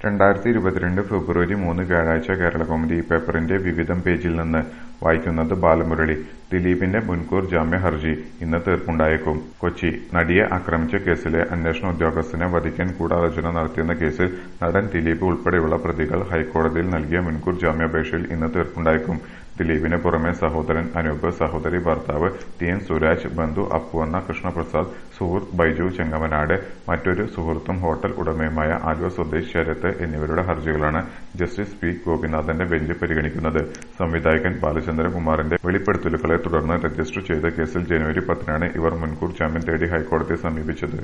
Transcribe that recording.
രണ്ടായിരത്തി ഇരുപത്തിരണ്ട് ഫെബ്രുവരി മൂന്ന് വ്യാഴാഴ്ച കേരളകൗമുദി പേപ്പറിന്റെ വിവിധം പേജിൽ നിന്ന് വായിക്കുന്നത് ബാലമുരളി ദിലീപിന്റെ മുൻകൂർ ജാമ്യ ഹർജി ഇന്ന് തീർപ്പുണ്ടായേക്കും കൊച്ചി നടിയെ ആക്രമിച്ച കേസിലെ അന്വേഷണ ഉദ്യോഗസ്ഥനെ വധിക്കാൻ ഗൂഢാലോചന നടത്തിയെന്ന കേസിൽ നടൻ ദിലീപ് ഉൾപ്പെടെയുള്ള പ്രതികൾ ഹൈക്കോടതിയിൽ നൽകിയ മുൻകൂർ ജാമ്യാപേക്ഷയിൽ ഇന്ന് തീർപ്പുണ്ടായേക്കും ദിലീപിന് പുറമെ സഹോദരൻ അനൂപ് സഹോദരി ഭർത്താവ് ടി എൻ സുരാജ് ബന്ധു അപ്പുവണ്ണ കൃഷ്ണപ്രസാദ് സുഹൃത്ത് ബൈജു ചെങ്ങമനാട് മറ്റൊരു സുഹൃത്തും ഹോട്ടൽ ഉടമയുമായ ആലുവ സ്വദേശ് ശരത്ത് എന്നിവരുടെ ഹർജികളാണ് ജസ്റ്റിസ് പി ഗോപിനാഥന്റെ ബെഞ്ച് പരിഗണിക്കുന്നത് സംവിധായകൻ ബാലചന്ദ്രകുമാറിന്റെ വെളിപ്പെടുത്തലുകളെ തുടർന്ന് രജിസ്റ്റർ ചെയ്ത കേസിൽ ജനുവരി പത്തിനാണ് ഇവർ മുൻകൂർ ജാമ്യം തേടി ഹൈക്കോടതിയെ സമീപിച്ചത്